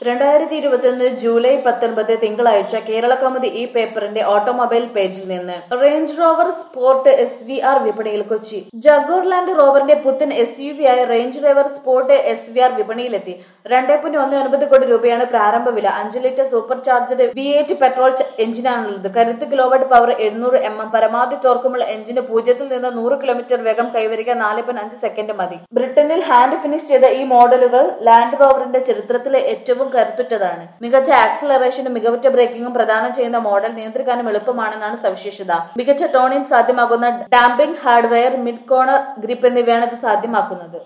രണ്ടായിരത്തി ഇരുപത്തിയൊന്ന് ജൂലൈ പത്തൊൻപത് തിങ്കളാഴ്ച കേരള കൗമുദി ഈ പേപ്പറിന്റെ ഓട്ടോമൊബൈൽ പേജിൽ നിന്ന് Range Rover Sport S V R വിപണിയിൽ കൊച്ചി ജഗോർ ലാൻഡ് റോവറിന്റെ പുത്തൻ എസ് യു വി ആയ Range Rover Sport S V R വിപണിയിലെത്തി രണ്ടേ പോയിന്റ് ഒന്ന് ഒൻപത് കോടി രൂപയാണ് പ്രാരംഭ വില അഞ്ച് litre super charged V eight petrol ച- എഞ്ചിനാണുള്ളത് കരുത്ത് കിലോവാട്ട് പവർ എഴുന്നൂറ് എം എം പരമാവധി ടോർക്കുമുള്ള എഞ്ചിന് പൂജ്യത്തിൽ നിന്ന് നൂറ് കിലോമീറ്റർ വേഗം കൈവരിക്കാൻ നാല് പോയിന്റ് അഞ്ച് സെക്കൻഡ് മതി ബ്രിട്ടനിൽ ഹാൻഡ് ഫിനിഷ് ചെയ്ത ഈ മോഡലുകൾ ലാൻഡ് റോവറിന്റെ ചരിത്രത്തിലെ ഏറ്റവും കരുത്തുറ്റതാണ് മികച്ച ആക്സിലറേഷനും മികവുറ്റ ബ്രേക്കിംഗും പ്രദാനം ചെയ്യുന്ന മോഡൽ നിയന്ത്രിക്കാനും എളുപ്പമാണെന്നാണ് സവിശേഷത മികച്ച ടോണിംഗ് സാധ്യമാകുന്ന damping hardware mid corner grip എന്നിവയാണ് ഇത് സാധ്യമാക്കുന്നത്